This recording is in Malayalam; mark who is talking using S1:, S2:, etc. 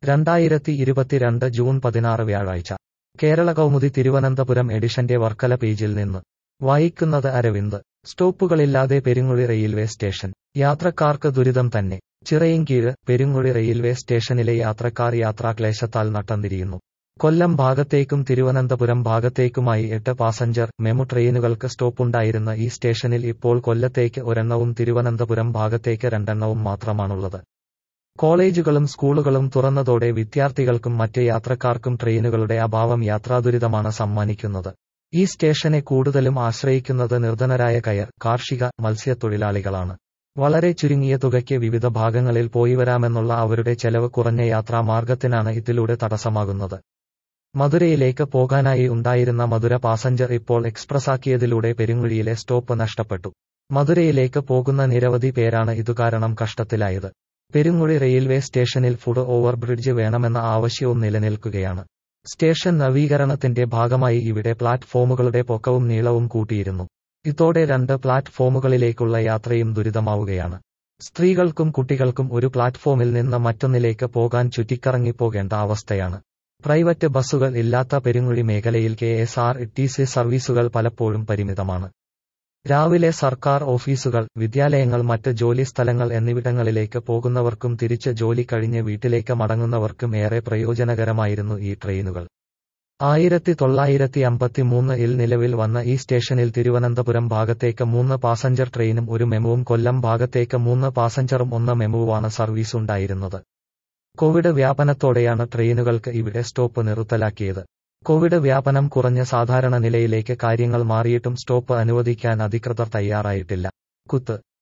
S1: രണ്ടായിരത്തി ഇരുപത്തിരണ്ട് ജൂൺ പതിനാറ് വ്യാഴാഴ്ച കേരള കൗമുദി തിരുവനന്തപുരം എഡിഷന്റെ വർക്കല പേജിൽ നിന്ന് വായിക്കുന്നത് അരവിന്ദ് സ്റ്റോപ്പുകളില്ലാതെ പെരുങ്ങുഴി റെയിൽവേ സ്റ്റേഷൻ യാത്രക്കാർക്ക് ദുരിതം തന്നെ ചിറയിൻകീഴ് പെരുങ്ങുഴി റെയിൽവേ സ്റ്റേഷനിലെ യാത്രക്കാർ യാത്രാക്ലേശത്താൽ നട്ടംതിരിയുന്നു കൊല്ലം ഭാഗത്തേക്കും തിരുവനന്തപുരം ഭാഗത്തേക്കുമായി എട്ട് പാസഞ്ചർ മെമു ട്രെയിനുകൾക്ക് സ്റ്റോപ്പുണ്ടായിരുന്ന ഈ സ്റ്റേഷനിൽ ഇപ്പോൾ കൊല്ലത്തേക്ക് ഒരെണ്ണവും തിരുവനന്തപുരം ഭാഗത്തേക്ക് രണ്ടെണ്ണവും മാത്രമാണുള്ളത് കോളേജുകളും സ്കൂളുകളും തുറന്നതോടെ വിദ്യാർത്ഥികൾക്കും മറ്റ് യാത്രക്കാർക്കും ട്രെയിനുകളുടെ അഭാവം യാത്രാദുരിതമാണ് സമ്മാനിക്കുന്നത് ഈ സ്റ്റേഷനെ കൂടുതലും ആശ്രയിക്കുന്നത് നിർധനരായ കയർ കാർഷിക മത്സ്യത്തൊഴിലാളികളാണ് വളരെ ചുരുങ്ങിയ തുകയ്ക്ക് വിവിധ ഭാഗങ്ങളിൽ പോയി വരാമെന്നുള്ള അവരുടെ ചെലവ് കുറഞ്ഞ യാത്രാമാർഗത്തിനാണ് ഇതിലൂടെ തടസ്സമാകുന്നത് മധുരയിലേക്ക് പോകാനായി ഉണ്ടായിരുന്ന മധുര പാസഞ്ചർ ഇപ്പോൾ എക്സ്പ്രസാക്കിയതിലൂടെ പെരുങ്ങുഴിയിലെ സ്റ്റോപ്പ് നഷ്ടപ്പെട്ടു മധുരയിലേക്ക് പോകുന്ന നിരവധി പേരാണ് ഇതുകാരണം കഷ്ടത്തിലായത് പെരുങ്ങുഴി റെയിൽവേ സ്റ്റേഷനിൽ ഫുഡ് ഓവർബ്രിഡ്ജ് വേണമെന്ന ആവശ്യവും നിലനിൽക്കുകയാണ് സ്റ്റേഷൻ നവീകരണത്തിന്റെ ഭാഗമായി ഇവിടെ പ്ലാറ്റ്ഫോമുകളുടെ പൊക്കവും നീളവും കൂട്ടിയിരുന്നു ഇതോടെ രണ്ട് പ്ലാറ്റ്ഫോമുകളിലേക്കുള്ള യാത്രയും ദുരിതമാവുകയാണ് സ്ത്രീകൾക്കും കുട്ടികൾക്കും ഒരു പ്ലാറ്റ്ഫോമിൽ നിന്ന് മറ്റൊന്നിലേക്ക് പോകാൻ ചുറ്റിക്കറങ്ങിപ്പോകേണ്ട അവസ്ഥയാണ് പ്രൈവറ്റ് ബസ്സുകൾ ഇല്ലാത്ത പെരുങ്ങുഴി മേഖലയിൽ K S R T C സർവീസുകൾ പലപ്പോഴും പരിമിതമാണ് രാവിലെ സർക്കാർ ഓഫീസുകൾ വിദ്യാലയങ്ങൾ മറ്റ് ജോലി സ്ഥലങ്ങൾ എന്നിവിടങ്ങളിലേക്ക് പോകുന്നവർക്കും തിരിച്ച് ജോലി കഴിഞ്ഞ് വീട്ടിലേക്ക് മടങ്ങുന്നവർക്കും ഏറെ പ്രയോജനകരമായിരുന്നു ഈ ട്രെയിനുകൾ ആയിരത്തി തൊള്ളായിരത്തി അമ്പത്തിമൂന്ന് ഇൽ നിലവിൽ വന്ന ഈ സ്റ്റേഷനിൽ തിരുവനന്തപുരം ഭാഗത്തേക്ക് മൂന്ന് പാസഞ്ചർ ട്രെയിനും ഒരു മെമുവും കൊല്ലം ഭാഗത്തേക്ക് മൂന്ന് പാസഞ്ചറും ഒന്ന് മെമുവുമാണ് സർവീസ് ഉണ്ടായിരുന്നത് കോവിഡ് വ്യാപനത്തോടെയാണ് ട്രെയിനുകൾക്ക് ഇവിടെ സ്റ്റോപ്പ് നിർത്തലാക്കിയത് കോവിഡ് വ്യാപനം കുറഞ്ഞ സാധാരണ നിലയിലേക്ക് കാര്യങ്ങൾ മാറിയിട്ടും സ്റ്റോപ്പ് അനുവദിക്കാൻ അധികൃതർ തയ്യാറായിട്ടില്ല കുത്ത്